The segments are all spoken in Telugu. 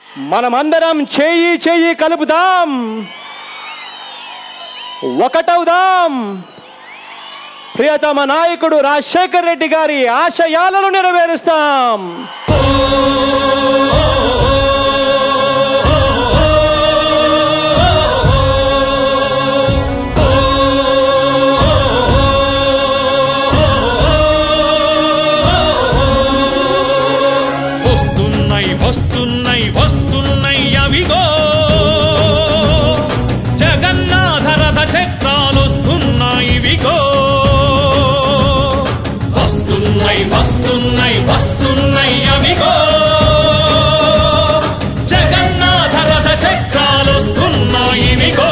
మనమందరం చేయి చేయి కలుపుదాం ఒకటవుదాం ప్రియతమ నాయకుడు రాజశేఖర్ రెడ్డి గారి ఆశయాలను నెరవేరుస్తాం వస్తున్నాయి వస్తున్నాయి వస్తున్నాయి అవిగో జగన్నాథ రథ చక్రాలు వస్తున్నాయి విగో వస్తున్నాయి వస్తున్నాయి వస్తున్నాయి అవిగో జగన్నాథ రథ చక్రాలు వస్తున్నాయి విగో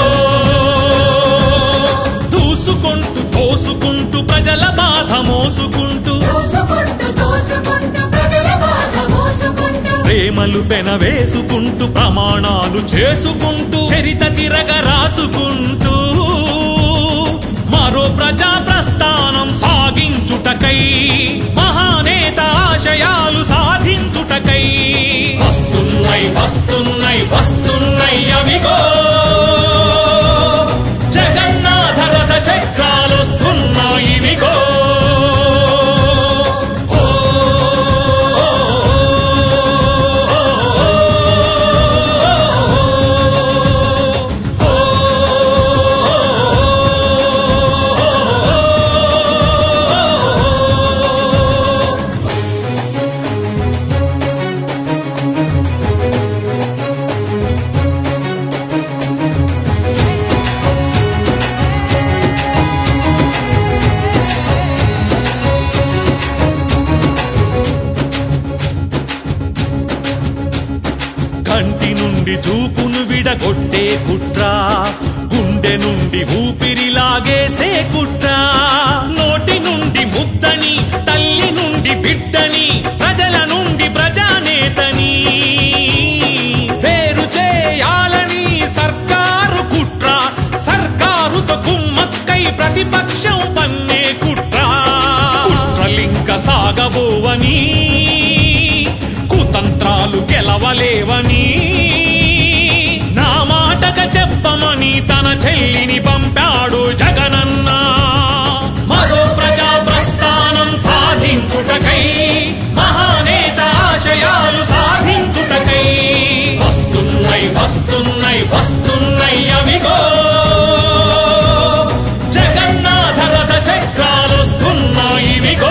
దూసుకుంటూ తోసుకుంటూ ప్రజల బాధ మోసుకుంటూ తోసుకుంటూ తోసుకుంటూ ప్రజల బాధ మోసుకుంటూ ప్రేమలు పెన వేసుకుంటూ ప్రమాణాలు చేసుకుంటూ చరిత తిరగ రాసుకుంటూ మరో ప్రజా ప్రస్థానం సాగించుటకై మహానేత ఆశయాలు సాధించుటకై వస్తున్నాయి వస్తున్నాయి వస్తున్నాయి అవిగో జగన్నాథ రథ చక్రాలు వస్తున్నాయి ఇవిగో కంటి నుండి చూపును విడగొట్టే కుట్ర గుండె నుండి ఊపిరి లాగేసే కుట్ర నోటి నుండి ముద్దని తల్లి నుండి బిడ్డని ప్రజల నుండి ప్రజానేతని వేరు చేయాలని సర్కారు కుట్ర సర్కారుతో కుమ్మక్కై ప్రతిపక్షం పన్నే కుట్ర కుట్రలింక సాగబోవని కుతంత్రాలు గెలవలేవని నా మాటక చెప్పమని తన చెల్లిని పంపాడు జగనన్న మరో ప్రజా ప్రస్థానం సాధించుటకై మహానేత ఆశయాలు సాధించుటకై వస్తున్నాయి వస్తున్నాయి వస్తున్నాయి అవిగో జగన్నాథ రథ చక్రాలు వస్తున్నాయి ఇవిగో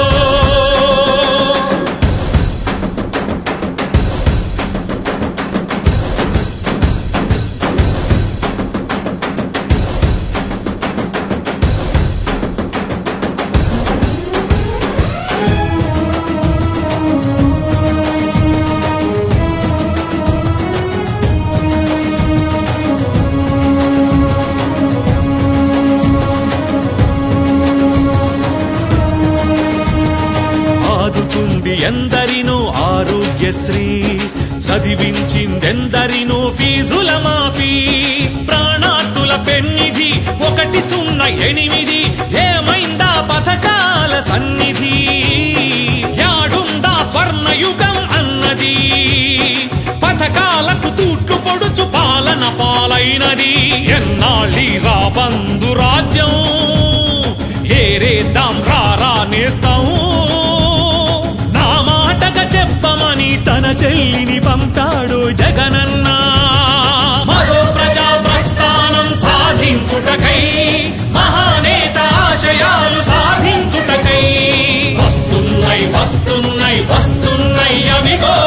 ఆదుకుంది ఎందరినో ఆరోగ్యశ్రీ చదివించిందెందరినో ఫీజుల మాఫీ ప్రాణాతుల పెన్నిధి ఒకటి సున్నా ఎనిమిది ఏమైందా పథకాల సన్నిధి యాడుందా స్వర్ణయుగం అన్నది పథకాలకు తూట్లు పొడుచు పాలన పాలైనది ఎన్నాళ్ళి రాబందు రాజ్యం ఏరేద్దాం రారా నేస్తాం నా మాటగా చెప్పమని తన చెల్లిని పంపాడు జగనన్న మరో ప్రజా ప్రస్థానం సాధించుటకై మహానేత ఆశయాలు సాధించుటకై వస్తున్నాయి వస్తున్నాయి వస్తున్నాయి అవిగో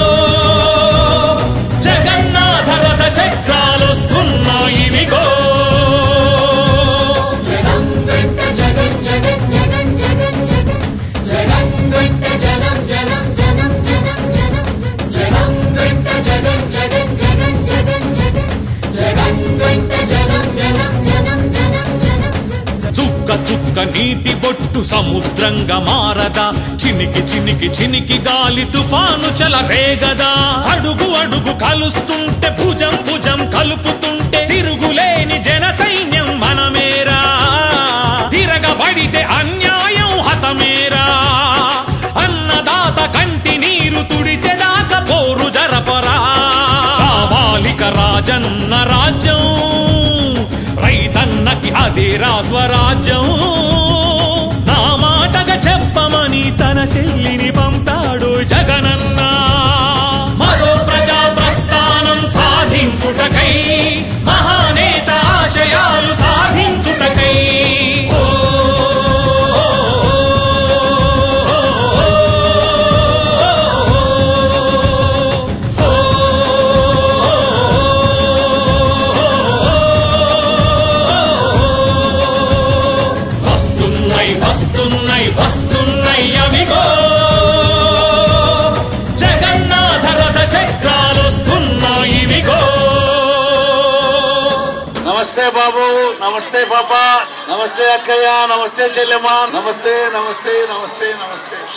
జగన్నాథ రథ చక్రాలు వస్తున్నాయి ఇవిగో జగం వెంట జగన్ జగన్ జగన్ జగన్ జగన్ జగన్ వెంట జనం జనం జనం జనం జనం జగం వెంట జగన్ జగన్ జగన్ జగన్ జగన్ జగన్ వెంట జనం జనం జనం జనం జనం చుక్క చుక్క నీటి బొట్టు సముద్రంగా మారదా చినికి చినికి చినికి గాలి తుఫాను చెలరేగదా అడుగు అడుగు కలుస్తుంటే భుజం భుజం కలుపుతుంటే తిరుగులేని జన సైన్యం మనమేరా తిరగబడితే అన్యాయం హతమేరా అన్నదాత కంటి నీరు తుడిచెదాక పోరు జరపరా రాజ్యం రైతన్నకి అదేరా స్వరాజ్యం నా మాటగా చెప్పమని తన చెల్లిని పంపాడు జగనన్న మరో ప్రజా ప్రస్థానం సాధించుటకై మహానేత ఆశయాలు సాధించుటకై ఓ వస్తున్నాయి వస్తున్నాయి వస్తున్నాయి అవిగో జగన్నాథ రథ చక్రాలు వస్తున్నాయి ఇవిగో నమస్తే బాబు నమస్తే పాప నమస్తే అక్కయ్య నమస్తే చెల్లెమ్మ నమస్తే నమస్తే నమస్తే నమస్తే